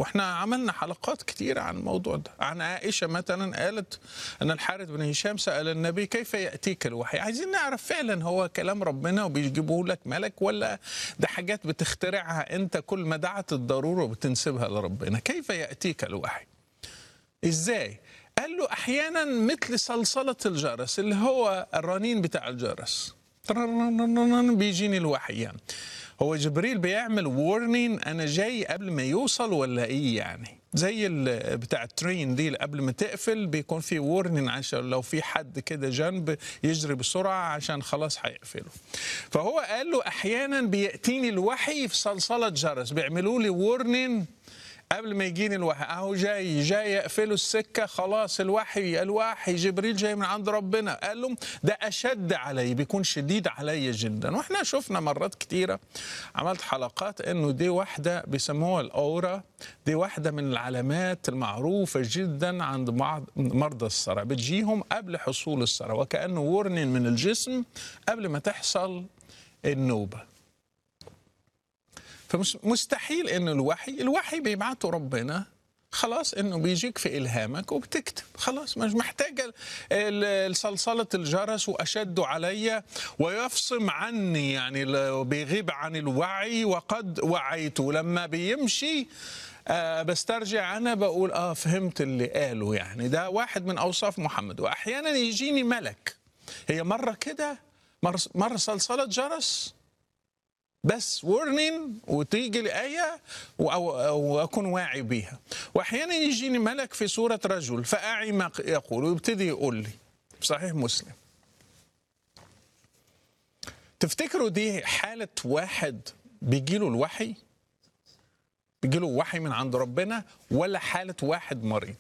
واحنا عملنا حلقات كتيرة عن الموضوع ده عن عائشة مثلا قالت أن الحارث بن هشام سأل النبي كيف يأتيك الوحي عايزين نعرف فعلا هو كلام ربنا وبيجيبه لك ملك ولا ده حاجات بتخترعها أنت كل ما دعت الضرورة وبتنسبها لربنا كيف يأتيك الوحي ازاي قال له احيانا مثل صلصله الجرس اللي هو الرنين بتاع الجرس ترننننن بيجيني الوحي يعني هو جبريل بيعمل وورنينج انا جاي قبل ما يوصل ولا ايه يعني زي ال- بتاع الترين دي اللي قبل ما تقفل بيكون في وورنينج عشان لو في حد كده جنب يجري بسرعه عشان خلاص هيقفله فهو قال له احيانا بياتيني الوحي في صلصله جرس بيعملوا لي وورنينج قبل ما يجيني الوحي اهو جاي جاي يقفلوا السكه خلاص الوحي الوحي جبريل جاي من عند ربنا قال لهم ده اشد علي بيكون شديد علي جدا واحنا شفنا مرات كتيره عملت حلقات انه دي واحده بيسموها الاورا دي واحده من العلامات المعروفه جدا عند بعض مرضى الصرع بتجيهم قبل حصول الصرع وكانه ورنين من الجسم قبل ما تحصل النوبه فمستحيل انه الوحي الوحي بيبعته ربنا خلاص انه بيجيك في الهامك وبتكتب خلاص مش محتاجه ال- صلصله الجرس واشد علي ويفصم عني يعني ل- بيغيب عن الوعي وقد وعيته لما بيمشي آه بسترجع انا بقول اه فهمت اللي قاله يعني ده واحد من اوصاف محمد واحيانا يجيني ملك هي مره كده مره مره صلصله جرس بس ورنين وتيجي الآية و- أو- وأكون واعي بيها وأحيانا يجيني ملك في صورة رجل فأعي ما يقول ويبتدي يقول لي في صحيح مسلم تفتكروا دي حالة واحد بيجيله الوحي بيجيله وحي من عند ربنا ولا حالة واحد مريض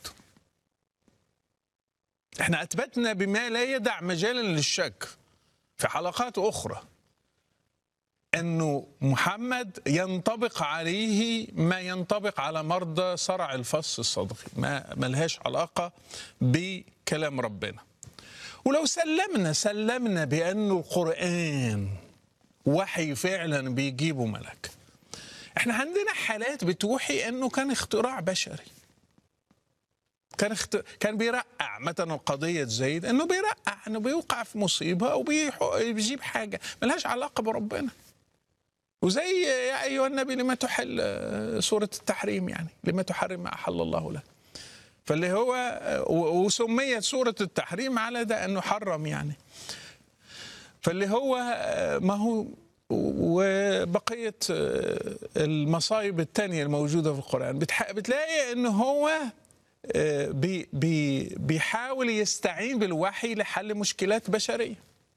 احنا أثبتنا بما لا يدع مجالا للشك في حلقات أخرى انه محمد ينطبق عليه ما ينطبق على مرضى صرع الفص الصدغي ما ملهاش علاقه بكلام ربنا ولو سلمنا سلمنا بانه القران وحي فعلا بيجيبه ملك احنا عندنا حالات بتوحي انه كان اختراع بشري كان اخت... كان بيرقع مثلا قضية زيد انه بيرقع انه بيوقع في مصيبة او بيح- بيجيب حاجة ملهاش علاقة بربنا وزي يا ايها النبي لما تحل آه، سوره التحريم يعني لما تحرم ما احل الله لك فاللي هو آه، و- وسميت سوره التحريم على ده انه حرم يعني فاللي هو آه، ما هو وبقيه آه، المصايب الثانيه الموجوده في القران بتح- بتلاقي انه هو آه، بي بي بيحاول يستعين بالوحي لحل مشكلات بشريه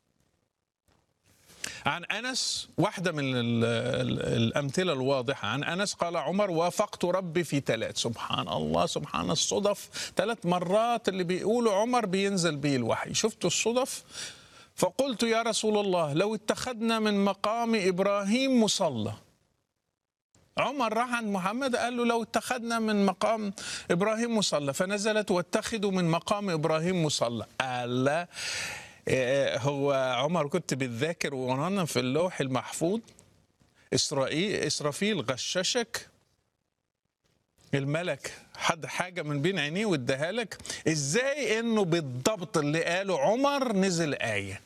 عن انس واحده من ال- ال- الامثله الواضحه عن انس قال عمر وافقت ربي في ثلاث سبحان الله سبحان الصدف ثلاث مرات اللي بيقولوا عمر بينزل به الوحي شفتوا الصدف فقلت يا رسول الله لو اتخذنا من مقام ابراهيم مصلى عمر راح عند محمد قال له لو اتخذنا من مقام ابراهيم مصلى فنزلت واتخذوا من مقام ابراهيم مصلى قال لا إيه، هو عمر كنت بتذاكر ورانا في اللوح المحفوظ اسرائيل اسرافيل غششك الملك حد حاجه من بين عينيه واداها لك ازاي انه بالضبط اللي قاله عمر نزل ايه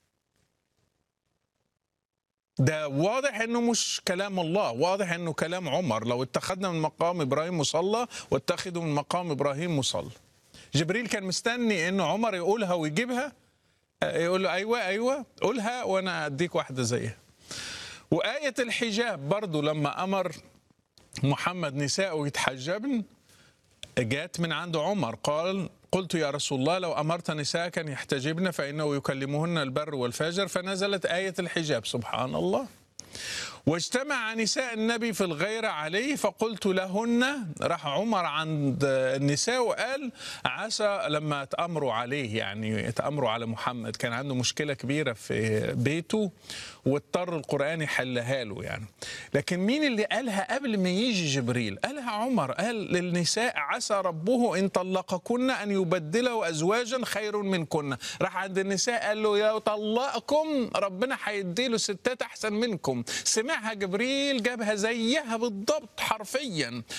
ده واضح انه مش كلام الله واضح انه كلام عمر لو اتخذنا من مقام ابراهيم مصلى واتخذوا من مقام ابراهيم مصلى جبريل كان مستني انه عمر يقولها ويجيبها يقول له ايوه ايوه قولها وانا اديك واحده زيها وآية الحجاب برضو لما أمر محمد نساءه يتحجبن جاءت من عند عمر قال قلت يا رسول الله لو أمرت نساءك أن يحتجبن فإنه يكلمهن البر والفجر فنزلت آية الحجاب سبحان الله واجتمع نساء النبي في الغيرة عليه فقلت لهن راح عمر عند النساء وقال عسى لما تأمروا عليه يعني تأمروا على محمد كان عنده مشكلة كبيرة في بيته واضطر القرآن يحلها له يعني لكن مين اللي قالها قبل ما يجي جبريل قالها عمر قال للنساء عسى ربه إن طلقكن أن يبدله أزواجا خير منكن راح عند النساء قال له يا طلقكم ربنا هيديله ستات أحسن منكم سمعها جبريل جابها زيها بالضبط حرفيا